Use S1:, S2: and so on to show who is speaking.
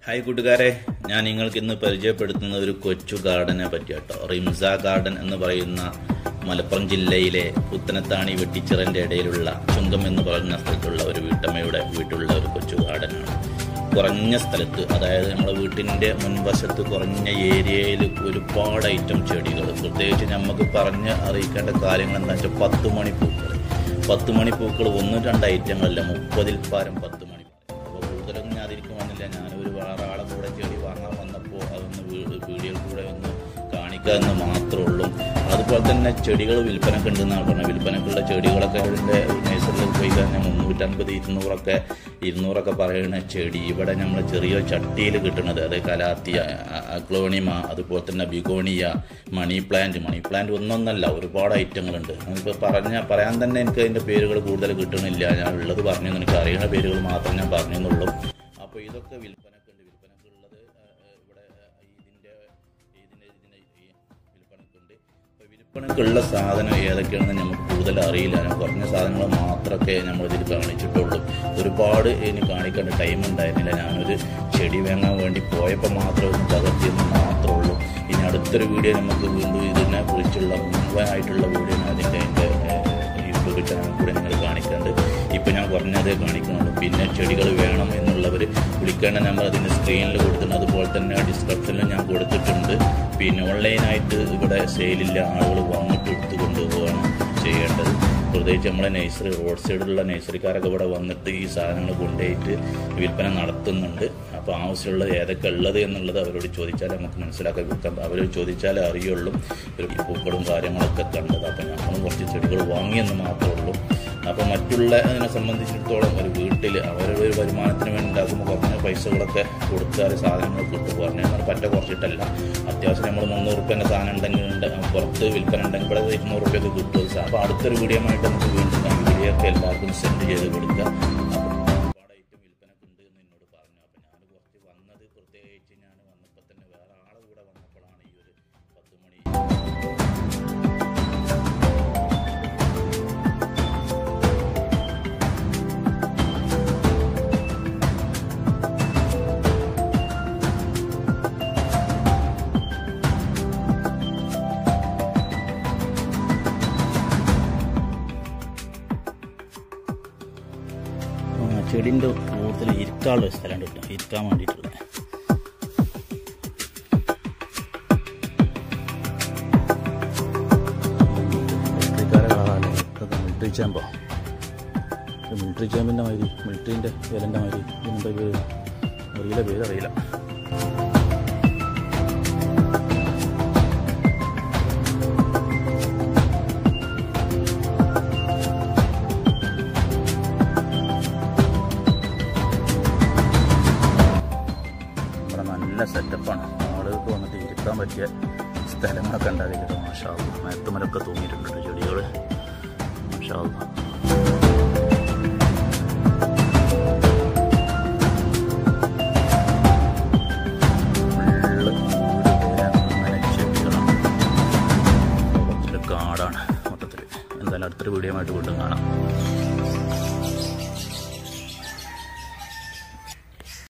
S1: hi കൂട്ടുകാരെ ഞാൻ നിങ്ങൾക്ക് ഇന്ന് പരിചയപ്പെടുത്തുന്ന ഒരു കൊച്ചു ഗാർഡനെ പറ്റിയാട്ടോ റിംസ ഗാർഡൻ എന്ന് പറയുന്ന മലപ്പുറം ജില്ലയിലെ പുത്തനത്താണി വെട്ടിച്ചിറന്റെ ഇടയിലുള്ള ചുങ്കം എന്ന് പറയുന്ന സ്ഥലത്തുള്ള ഒരു വീട്ടമ്മയുടെ വീട്ടിലുള്ള ഒരു കൊച്ചു ഗാർഡനാണ് കുറഞ്ഞ സ്ഥലത്ത് അതായത് നമ്മുടെ വീട്ടിൻ്റെ മുൻവശത്ത് കുറഞ്ഞ ഏരിയയിൽ ഒരുപാട് ഐറ്റം ചെടികൾ പ്രത്യേകിച്ച് നമുക്ക് പറഞ്ഞ് അറിയിക്കേണ്ട കാര്യങ്ങൾ എന്താ വെച്ചാൽ പത്ത് മണി പൂക്കൾ പത്ത് മണി പൂക്കൾ ഒന്നും രണ്ട് ഐറ്റങ്ങളല്ല മുപ്പതിൽ പാരം പത്ത് മണി അപ്പോൾ കൂടുതലൊന്നും ഞാൻ അതിരിക്കും വന്നില്ല ഞാനൊരു വേറെ ആളെ കൂടെ ചെടി വാങ്ങാൻ വന്നപ്പോൾ അതൊന്ന് വീ- വീഡിയോയിൽ കൂടെ ഒന്ന് കാണിക്കുക എന്ന് മാത്രമേ ഉള്ളൂ അതുപോലെ തന്നെ ചെടികൾ വിൽപ്പനക്ക് ഉണ്ടെന്നാണ് പറഞ്ഞത് വിൽപ്പനക്കുള്ള ചെടികളൊക്കെ അതിൻ്റെ നേഴ്സറിയിൽ പോയി കഴിഞ്ഞാൽ മുന്നൂറ്റൻപത് ഇരുന്നൂറൊക്കെ ഇരുന്നൂറൊക്കെ പറയുന്ന ചെടി ഇവിടെ നമ്മൾ ചെറിയ ചട്ടിയിൽ കിട്ടുന്നത് അതായത് കലാത്തിയ അഗ്ലോണിമ അതുപോലെ തന്നെ begonia money plant money plant ഒന്നൊന്നല്ല ഒരുപാട് ഐറ്റങ്ങളുണ്ട് നമുക്ക് പറഞ്ഞ പറയാൻ തന്നെ എനിക്ക് അതിൻ്റെ പേരുകൾ കൂടുതൽ കിട്ടണില്ല ഞാൻ ഉള്ളത് പറഞ്ഞു എനിക്ക് അറിയുന്ന പേരുകൾ മാത്രം ഞാൻ പറഞ്ഞെന്നുള്ളൂ അപ്പോൾ ഇതൊക്കെ വിൽപ്പനക്കുണ്ട് വിൽപ്പനക്കുള്ളത് ആ, ആ, ഇവിടെ ആ, ഇതിൻ്റെ ഇതിൻ്റെ ഇതിൻ്റെ ഈ വിൽപ്പനക്കുണ്ട് അപ്പോൾ വിൽപ്പനക്കുള്ള സാധനം ഏതൊക്കെയാണെന്ന് നമുക്ക് കൂടുതൽ അറിയില്ല ഞാൻ കുറഞ്ഞ സാധനങ്ങൾ മാത്രമൊക്കെ നമ്മളിതിൽ കാണിച്ചിട്ടുള്ളൂ ഒരുപാട് ഇനി കാണിക്കേണ്ട ടൈം ഉണ്ടായിരുന്നില്ല ഞാനൊരു ചെടി വാങ്ങാൻ വേണ്ടി പോയപ്പോൾ മാത്രം ഒന്ന് പകർത്തിയെന്ന് മാത്രമേ ഉള്ളൂ ഇനി അടുത്തൊരു വീഡിയോ നമുക്ക് വീണ്ടും ഇതിനെ കുറിച്ചുള്ള മുഴുവനായിട്ടുള്ള വീഡിയോ ഞാൻ അതിൻ്റെ എൻ്റെ യൂട്യൂബ് ചാനൽ കൂടെ നിങ്ങൾ കാണിക്കുന്നുണ്ട് ഇപ്പം ഞാൻ കുറഞ്ഞതേ കാണിക്കുന്നുള്ളൂ പിന്നെ ചെടികൾ വേണം എന്നുള്ളവർ വിളിക്കേണ്ട നമ്പർ അതിൻ്റെ സ്ക്രീനിൽ കൊടുത്തിട്ടുണ്ട് അതുപോലെ തന്നെ ഡിസ്ക്രിപ്ഷനിൽ ഞാൻ കൊടുത്തിട്ടുണ്ട് പിന്നെ ഓൺലൈനായിട്ട് ഇവിടെ സെയിലില്ല ആളുകൾ വന്നിട്ട് എടുത്ത് കൊണ്ടുപോവുകയാണ് ചെയ്യേണ്ടത് പ്രത്യേകിച്ച് നമ്മളെ നഴ്സറി റോഡ് സൈഡിലുള്ള നഴ്സറിക്കാരൊക്കെ ഇവിടെ വന്നിട്ട് ഈ സാധനങ്ങൾ കൊണ്ടുപോയിട്ട് വിൽപ്പന നടത്തുന്നുണ്ട് അപ്പോൾ ആവശ്യമുള്ളത് ഏതൊക്കെ ഉള്ളത് എന്നുള്ളത് അവരോട് ചോദിച്ചാൽ നമുക്ക് മനസ്സിലാക്കാൻ കൊടുക്കാം അവരോട് ചോദിച്ചാലേ അറിയുള്ളൂ ഒരു പൂക്കളും കാര്യങ്ങളൊക്കെ കണ്ടത് അപ്പോൾ ഞങ്ങളും കുറച്ച് ചെടികൾ വാങ്ങിയെന്ന് മാത്രമേ ഉള്ളൂ അപ്പോൾ മറ്റുള്ള അതിനെ സംബന്ധിച്ചിടത്തോളം ഒരു വീട്ടിൽ അവരുടെ ഒരു വരുമാനത്തിന് വേണ്ടി ഉണ്ടാക്കുമ്പോൾ കുറഞ്ഞ പൈസകളൊക്കെ കൊടുത്താൽ സാധനങ്ങൾ കിട്ടും പറഞ്ഞാൽ പറ്റ കുറച്ചിട്ടല്ല അത്യാവശ്യം നമ്മൾ മുന്നൂറ് റുപ്യൻ്റെ സാധനം ഉണ്ടെങ്കിൽ ഉണ്ട് പുറത്ത് വിൽപ്പന ഉണ്ടെങ്കിൽ ഇവിടെ ഇരുന്നൂറ് റുപ്യൊക്കെ കിട്ടും അപ്പോൾ അടുത്തൊരു വീഡിയോ ആയിട്ട് നമുക്ക് വീണ്ടും ആ വീഡിയോ ഒക്കെ എല്ലാവർക്കും സെൻഡ് ചെയ്ത് കൊടുക്കുക ഒരുപാട് ഐറ്റം വിൽപ്പനക്ക് ഉണ്ട് എന്ന് എന്നോട് പറഞ്ഞു അപ്പോൾ ഞാൻ കുറച്ച് വന്നത് പ്രത്യേകിച്ച് ഞാൻ വന്നപ്പോൾ തന്നെ വേറെ ആളെ കൂടെ വന്നപ്പോഴാണ് ഈ ഒരു പത്ത് മണി ആ, ചെടിൻ്റെ കൂടുതൽ ഇരിക്കാനുള്ള ഒരു സ്ഥലം കിട്ടും ഇരിക്കാൻ വേണ്ടിയിട്ടുള്ള മിലിറ്ററിക്കാരെ കാണാനല്ലേ ഇതൊക്കെ മിലിറ്ററി ചേമ്പോ മിലിറ്ററി ചേമ്പിൻ്റെ മാതിരി മിലിറ്ററിൻ്റെ വിലൻ്റെ മാതിരി ഇതിനെന്താ പേര് അറിയില്ല പേരറിയില്ല ഇവിടെ നല്ല സെറ്റപ്പാണ് ആളുകൾക്ക് വന്നിട്ട് ഇരിക്കാൻ പറ്റിയ സ്ഥലങ്ങളൊക്കെ ഉണ്ടാക്കിയിട്ട് മാഷാ മരത്തുമലൊക്കെ തൂങ്ങിയിട്ടുണ്ട് ചെടികൾ മാഷാ ഫുള്ള് വീട് അങ്ങനെ ചെടികളാണ് കുറച്ചൊരു കാടാണ് മൊത്തത്തിൽ എന്തായാലും അടുത്തൊരു വീഡിയോ ആയിട്ട് വീണ്ടും കാണാം